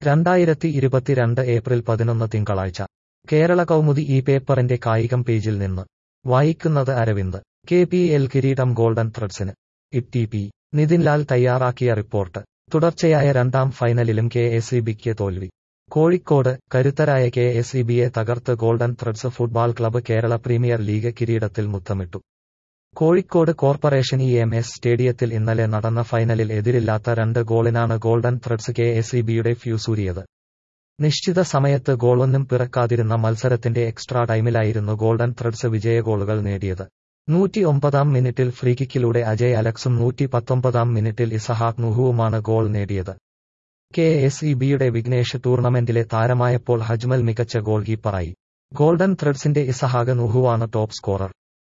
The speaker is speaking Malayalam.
രണ്ടായിരത്തി ഇരുപത്തിരണ്ട് ഏപ്രിൽ പതിനൊന്ന് തിങ്കളാഴ്ച കേരള കൗമുദി ഈ പേപ്പറിന്റെ കായികം പേജിൽ നിന്ന് വായിക്കുന്നത് അരവിന്ദ് കെ പി എൽ കിരീടം ഗോൾഡൻ ത്രെഡ്സിന് ഇറ്റി പി നിതിൻ ലാൽ തയ്യാറാക്കിയ റിപ്പോർട്ട് തുടർച്ചയായ രണ്ടാം ഫൈനലിലും കെ എസ് ഇ ബിക്ക് തോൽവി കോഴിക്കോട് കരുത്തരായ കെ എസ് ഇ ബിയെ തകർത്ത് golden threads football club Kerala premier league കിരീടത്തിൽ മുത്തമിട്ടു Kozhikode corporation E M S സ്റ്റേഡിയത്തിൽ ഇന്നലെ നടന്ന ഫൈനലിൽ എതിരില്ലാത്ത രണ്ട് ഗോളിനാണ് golden threads K S E ബിയുടെ ഫ്യൂസൂരിയത് നിശ്ചിത സമയത്ത് ഗോളൊന്നും പിറക്കാതിരുന്ന മത്സരത്തിന്റെ എക്സ്ട്രാ ടൈമിലായിരുന്നു ഗോൾഡൻ ത്രെഡ്സ് വിജയഗോളുകൾ നേടിയത് നൂറ്റി ഒമ്പതാം മിനിറ്റിൽ ഫ്രീകിക്കിലൂടെ അജയ് അലക്സും നൂറ്റി പത്തൊമ്പതാം മിനിറ്റിൽ ഇസഹാക്ക് നുഹുവുമാണ് ഗോൾ നേടിയത് കെ എസ് ഇ ബിയുടെ വിഘ്നേഷ് ടൂർണമെന്റിലെ താരമായപ്പോൾ ഹജ്മൽ മികച്ച ഗോൾ കീപ്പറായി ഗോൾഡൻ ത്രെഡ്സിന്റെ ഇസഹാഗ് നുഹുവാണ് ടോപ്പ് സ്കോറർ